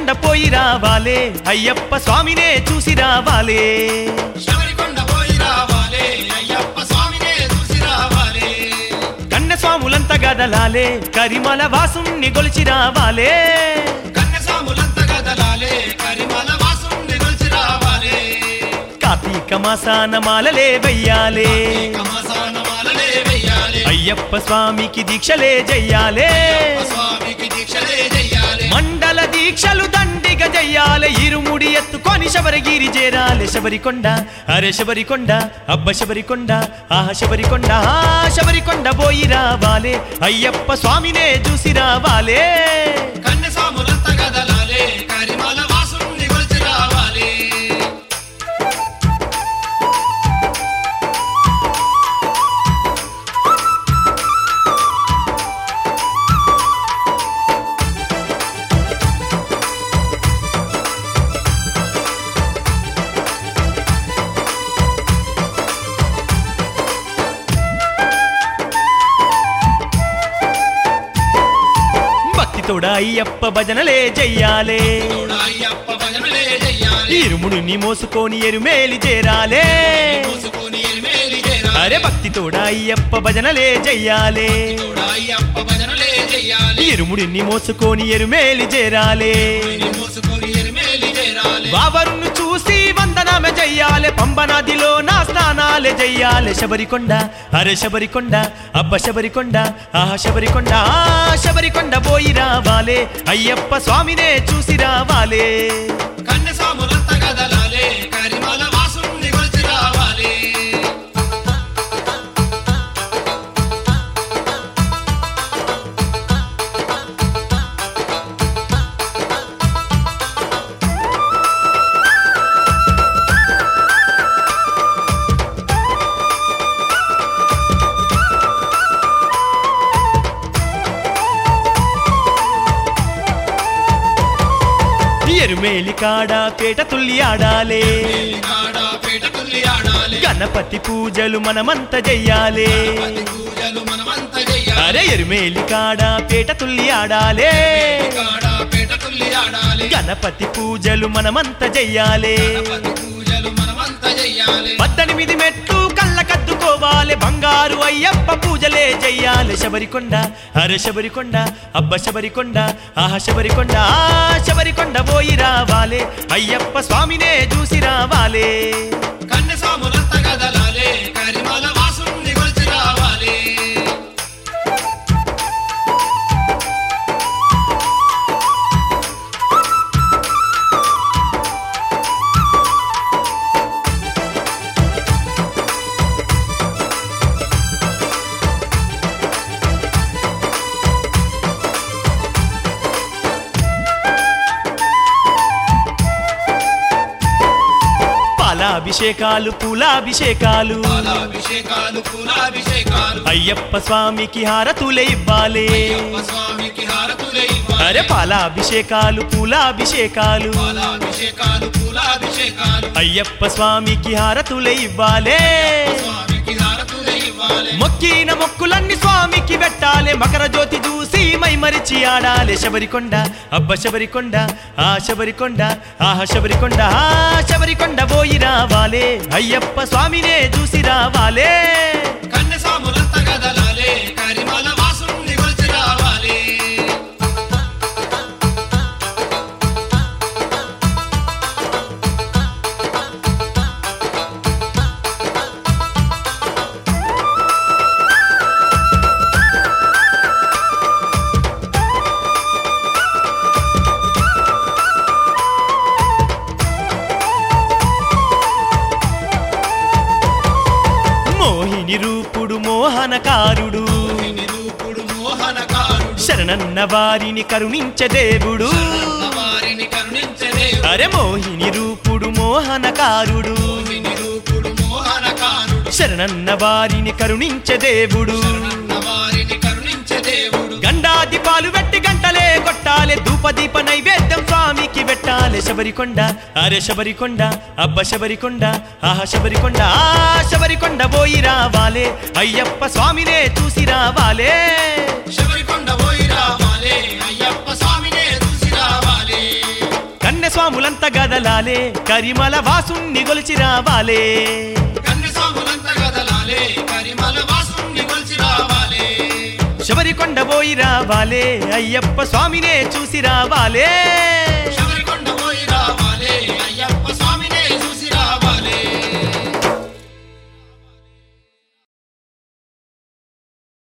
శబరికొండ పోయి రావాలే అయ్యప్ప స్వామినే చూసి రావాలే శబరికొండ పోయి రావాలే అయ్యప్ప స్వామినే చూసి రావాలే కన్న స్వాములంత గదలాలే కరిమల వాసుణ్ణి గొలిచి రావాలే కన్యసాములంత గదలాలే కరిమల వాసుని కొలిచి రావాలే కార్తీక మాసాన మాలలే వెయ్యాలే కమసాన మాలలే వెయ్యాలే అయ్యప్ప స్వామికి దీక్షలే చెయ్యాలే అయ్యప్ప స్వామికి దీక్షలే చెయ్యాలే మండల దీక్షలు దండిగ చెయ్యాలే ఇరుముడి ఎత్తుకొని శబరిగిరి చేరాలే శబరికొండ అరే శబరికొండ అబ్బ శబరికొండ ఆహ శబరికొండ ఆ శబరికొండ పోయి రావాలే అయ్యప్ప స్వామినే చూసి రావాలే కన్యసాములంత గదలాలే కరిమల వాసుని కొలిచి రావాలే భక్తితోడ అయ్యప్ప భజనలే చెయ్యాలే తోడ అయ్యప్ప భజనలే చెయ్యాలి ఇరుముడిని మోసుకొని ఎరుమేలి చేరాలే మోసుకొని ఎలిమేలి చేరాలి అరే భక్తితోడ అయ్యప్ప భజనలే చెయ్యాలే తోడ అయ్యప్ప భజనలే చెయ్యాలి ఇరుముడిని మోసుకొని ఎరుమేలి చేరాలే మోసుకొని ఎలిమేలి చేరాలి బాబరును చూసి వందనామె చెయ్యాలే పంబ నదిలో నా స్నానాలే చెయ్యాలే శబరికొండ అరే శబరికొండ అబ్బ శబరికొండ ఆహా శబరికొండ ఆ శబరికొండ పోయి రావాలే అయ్యప్ప స్వామినే చూసి రావాలే కన్యసాములంత గదలాలే కరిమల వాసుని కొలిచి రావాలి ఎరుమేలి కాడ పేట తుల్లి ఆడాలే కాడ పేట తుల్లి ఆడాలి గణపతి పూజలు మనమంత చెయ్యాలే పది పూజలు మనమంత చెయ్యాలి అరే ఎరుమేలి కాడ పేట తుల్లి ఆడాలే కాడ పేట తుల్లి ఆడాలి గణపతి పూజలు మనమంత చెయ్యాలే పది పూజలు మనమంత చెయ్యాలి పద్దెనిమిది మెట్లు కళ్ళ కద్దుకోవాలి బంగారు అయ్యప్ప పూజలే చెయ్యాలి శబరికొండ అరే శబరికొండ అబ్బ శబరికొండ ఆహ శబరికొండ ఆ శబరికొండ పోయి రావాలే అయ్యప్ప స్వామినే చూసి రావాలే కన్యసాములంత గదలాలే కరిమల వాసుని కొలిచి రావాలి పాలాభిషేకాలు పూలాభిషేకాలు పాలాభిషేకాలు పూలాభిషేకాలు అయ్యప్ప స్వామికి హారతులే ఇవ్వాలి అయ్యప్ప స్వామికి హారతులే ఇవ్వాలి అరే పాలాభిషేకాలు పూలాభిషేకాలు పాలాభిషేకాలు పూలాభిషేకాలు అయ్యప్ప స్వామికి హారతులే ఇవ్వాలే స్వామికి హారతులే ఇవ్వాలి మొక్కిన మొక్కులన్నీ స్వామికి పెట్టాలి మకర జ్యోతి చూసి మై మరిచి ఆడాలి శబరికొండ అబ్బ శబరికొండ ఆ శబరికొండ ఆహ శబరికొండ ఆ శబరికొండ పోయి రావాలే అయ్యప్ప స్వామినే చూసి రావాలే కన్యసాములంత గదలాలే కరిమల వాసుని కొలిచి రావాలి మోహిని రూపుడు మోహనకారుడు నిరూపుడు మోహనకారుడు శరణన్న వారిని కరుణించే దేవుడు వారిని కరుణించదే అరే మోహిని రూపుడు మోహనకారుడు నిరూపుడు మోహనకారుడు శరణన్న వారిని కరుణించే దేవుడు వారిని కరుణించే దేవుడు గండాది పాలు పెట్టి గంటలే కొట్టాలి ధూపదీప నైవేద్యం స్వామికి పెట్టాలి శబరికొండ అరే శబరికొండ అబ్బ శబరికొండ ఆహ శబరికొండ ఆ శబరికొండ పోయి రావాలే అయ్యప్ప స్వామినే చూసి రావాలే శబరికొండ పోయి రావాలి అయ్యప్ప స్వామినే చూసి రావాలి కన్యస్వాములంత గదలాలే కరిమల వాసుణ్ణి గొలిచి రావాలే కన్యస్వాములంత గదలాలే కరిమల వాసుని కొలిచి రావాలే శబరికొండ పోయి రావాలే అయ్యప్ప స్వామినే చూసి రావాలే